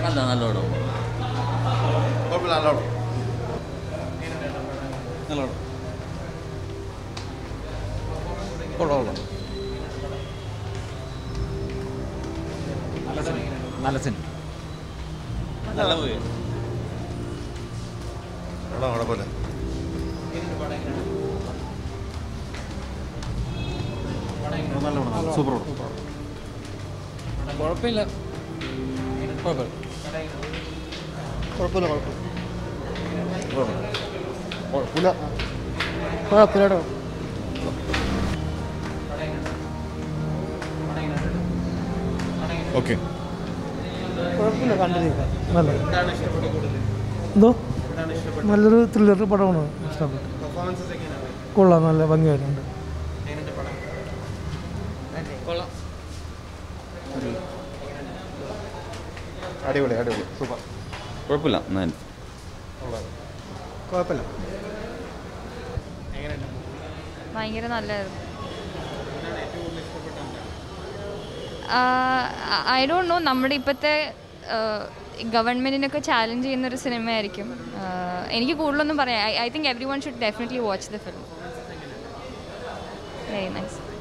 നല്ല നല്ല പടം കുഴപ്പമില്ല നല്ല പടം നല്ല പടം കൊള്ളാം കൊള്ളാം നല്ല സിനിമ നല്ല മൂവി പടം കുഴപ്പമില്ല നല്ല പടം സൂപ്പർ പടം കുഴപ്പമില്ല കുഴപ്പമില്ല കുഴപ്പമില്ല കുഴപ്പമില്ല കുഴപ്പമില്ല ഓക്കെ കുഴപ്പമില്ല കണ്ടിരിക്കാം നല്ല എന്തോ നല്ലൊരു ത്രില്ലർ പടമാണ് ഇഷ്ടപ്പെട്ടു കൊള്ളാം നല്ല ഭംഗിയായിട്ടുണ്ട് അടിപൊളി അടിപൊളി സൂപ്പർ കുഴപ്പമില്ല എന്നാലും കുഴപ്പമില്ല ഭയങ്കര നല്ലതായിരുന്നു ഐ ഡോണ്ട് നോ നമ്മുടെ ഇപ്പോഴത്തെ ഗവൺമെൻറ്റിനൊക്കെ ചാലഞ്ച് ചെയ്യുന്ന ഒരു സിനിമയായിരിക്കും ആഹ് എനിക്ക് കൂടുതലൊന്നും പറയാം I think everyone should definitely watch the film very nice